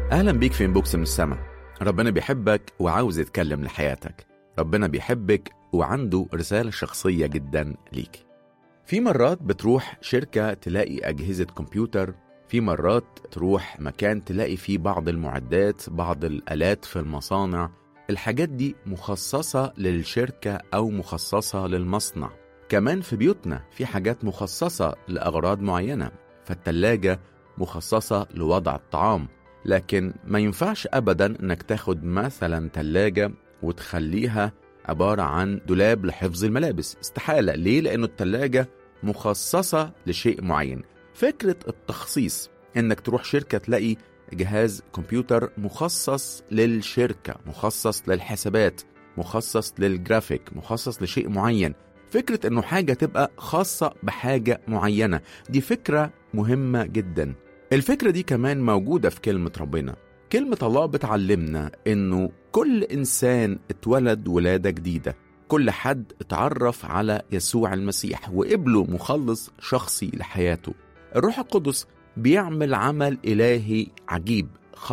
أهلا بيك في انبوكس من السما ربنا بيحبك وعاوز يتكلم لحياتك ربنا بيحبك وعنده رسالة شخصية جدا ليك في مرات بتروح شركة تلاقي أجهزة كمبيوتر في مرات تروح مكان تلاقي فيه بعض المعدات بعض الآلات في المصانع الحاجات دي مخصصة للشركة أو مخصصة للمصنع كمان في بيوتنا في حاجات مخصصة لأغراض معينة فالتلاجة مخصصة لوضع الطعام لكن ما ينفعش أبدا إنك تاخد مثلا تلاجة وتخليها عبارة عن دولاب لحفظ الملابس استحالة ليه؟ لأنه التلاجة مخصصة لشيء معين فكرة التخصيص إنك تروح شركة تلاقي جهاز كمبيوتر مخصص للشركة مخصص للحسابات مخصص للجرافيك مخصص لشيء معين فكرة إنه حاجة تبقى خاصة بحاجة معينة دي فكرة مهمة جدا الفكرة دي كمان موجودة في كلمة ربنا كلمة الله بتعلمنا إنه كل إنسان اتولد ولادة جديدة كل حد اتعرف على يسوع المسيح وقبله مخلص شخصي لحياته الروح القدس بيعمل عمل إلهي عجيب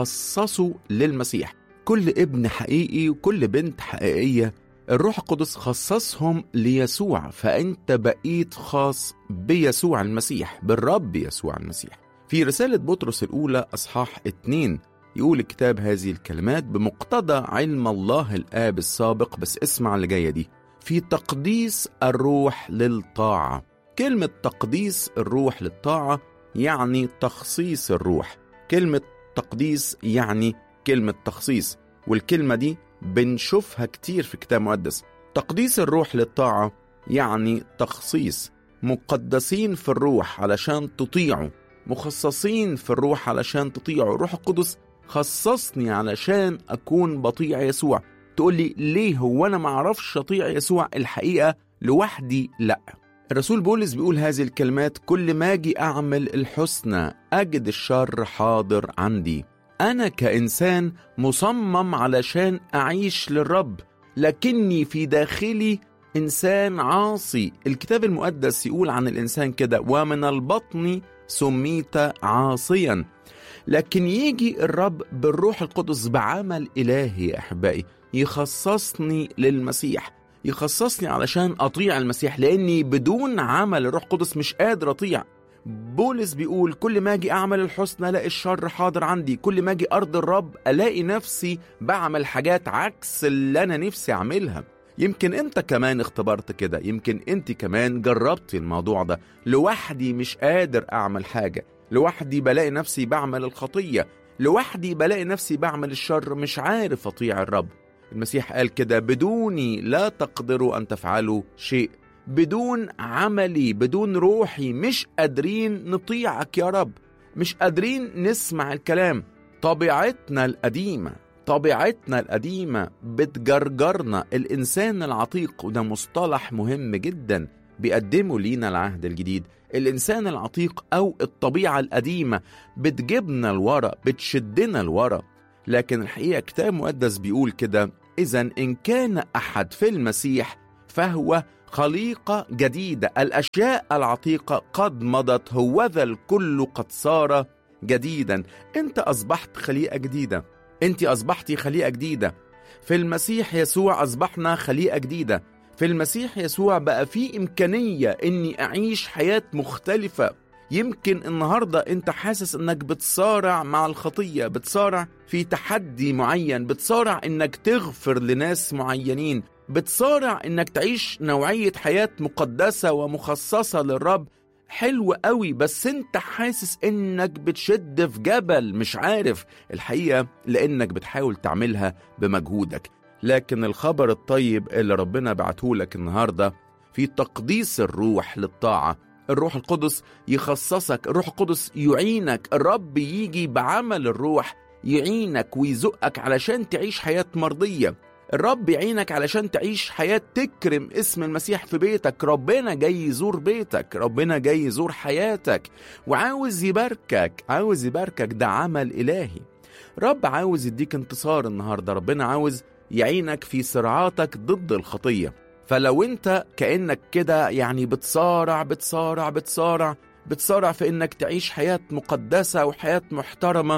خصصه للمسيح كل ابن حقيقي وكل بنت حقيقية الروح القدس خصصهم ليسوع فأنت بقيت خاص بيسوع المسيح بالرب يسوع المسيح في رسالة بطرس الأولى أصحاح 2 يقول الكتاب هذه الكلمات بمقتضى علم الله الآب السابق بس اسمع اللي جاية دي في تقديس الروح للطاعة كلمة تقديس الروح للطاعة يعني تخصيص الروح كلمة تقديس يعني كلمة تخصيص والكلمة دي بنشوفها كتير في كتاب مقدس تقديس الروح للطاعة يعني تخصيص مقدسين في الروح علشان تطيعوا مخصصين في الروح علشان تطيعوا الروح القدس خصصني علشان أكون بطيع يسوع تقول لي ليه هو أنا معرفش أطيع يسوع الحقيقة لوحدي لأ الرسول بولس بيقول هذه الكلمات كل ما أجي أعمل الحسنى أجد الشر حاضر عندي أنا كإنسان مصمم علشان أعيش للرب لكني في داخلي إنسان عاصي الكتاب المقدس يقول عن الإنسان كده ومن البطن سميت عاصيا لكن يجي الرب بالروح القدس بعمل إلهي يا أحبائي يخصصني للمسيح يخصصني علشان أطيع المسيح لأني بدون عمل الروح القدس مش قادر أطيع بولس بيقول كل ما اجي اعمل الحسنى الاقي الشر حاضر عندي كل ما اجي ارض الرب الاقي نفسي بعمل حاجات عكس اللي انا نفسي اعملها يمكن انت كمان اختبرت كده يمكن انت كمان جربتي الموضوع ده لوحدي مش قادر اعمل حاجه لوحدي بلاقي نفسي بعمل الخطيه لوحدي بلاقي نفسي بعمل الشر مش عارف اطيع الرب المسيح قال كده بدوني لا تقدروا ان تفعلوا شيء بدون عملي بدون روحي مش قادرين نطيعك يا رب مش قادرين نسمع الكلام طبيعتنا القديمة طبيعتنا القديمة بتجرجرنا الإنسان العتيق وده مصطلح مهم جدا بيقدمه لينا العهد الجديد الإنسان العتيق أو الطبيعة القديمة بتجيبنا لورا بتشدنا لورا لكن الحقيقة كتاب مقدس بيقول كده إذا إن كان أحد في المسيح فهو خليقة جديدة الأشياء العتيقة قد مضت هوذا الكل قد صار جديدا أنت أصبحت خليقة جديدة أنت أصبحتي خليقة جديدة في المسيح يسوع أصبحنا خليقة جديدة في المسيح يسوع بقى في إمكانية إني أعيش حياة مختلفة يمكن النهاردة أنت حاسس إنك بتصارع مع الخطية بتصارع في تحدي معين بتصارع إنك تغفر لناس معينين بتصارع انك تعيش نوعية حياة مقدسة ومخصصة للرب حلو قوي بس انت حاسس انك بتشد في جبل مش عارف الحقيقة لانك بتحاول تعملها بمجهودك لكن الخبر الطيب اللي ربنا بعتهولك النهاردة في تقديس الروح للطاعة الروح القدس يخصصك الروح القدس يعينك الرب يجي بعمل الروح يعينك ويزقك علشان تعيش حياة مرضية الرب يعينك علشان تعيش حياة تكرم اسم المسيح في بيتك ربنا جاي يزور بيتك ربنا جاي يزور حياتك وعاوز يباركك عاوز يباركك ده عمل إلهي رب عاوز يديك انتصار النهاردة ربنا عاوز يعينك في صراعاتك ضد الخطية فلو انت كأنك كده يعني بتصارع بتصارع بتصارع بتصارع في انك تعيش حياة مقدسة وحياة محترمة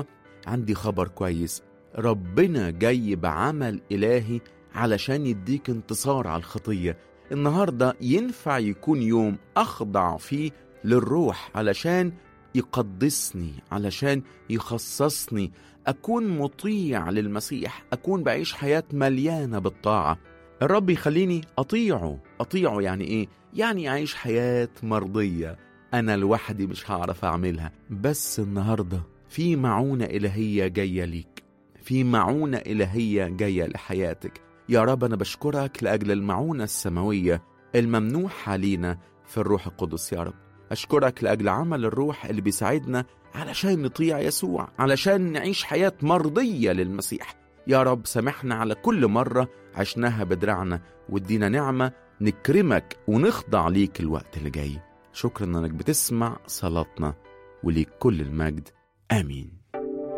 عندي خبر كويس ربنا جاي بعمل إلهي علشان يديك انتصار على الخطية النهاردة ينفع يكون يوم أخضع فيه للروح علشان يقدسني علشان يخصصني أكون مطيع للمسيح أكون بعيش حياة مليانة بالطاعة الرب يخليني أطيعه أطيعه يعني إيه؟ يعني أعيش حياة مرضية أنا لوحدي مش هعرف أعملها بس النهاردة في معونة إلهية جاية ليك في معونة إلهية جاية لحياتك يا رب أنا بشكرك لأجل المعونة السماوية الممنوحة لينا في الروح القدس يا رب أشكرك لأجل عمل الروح اللي بيساعدنا علشان نطيع يسوع علشان نعيش حياة مرضية للمسيح يا رب سامحنا على كل مرة عشناها بدرعنا وادينا نعمة نكرمك ونخضع ليك الوقت اللي جاي شكرا انك بتسمع صلاتنا وليك كل المجد امين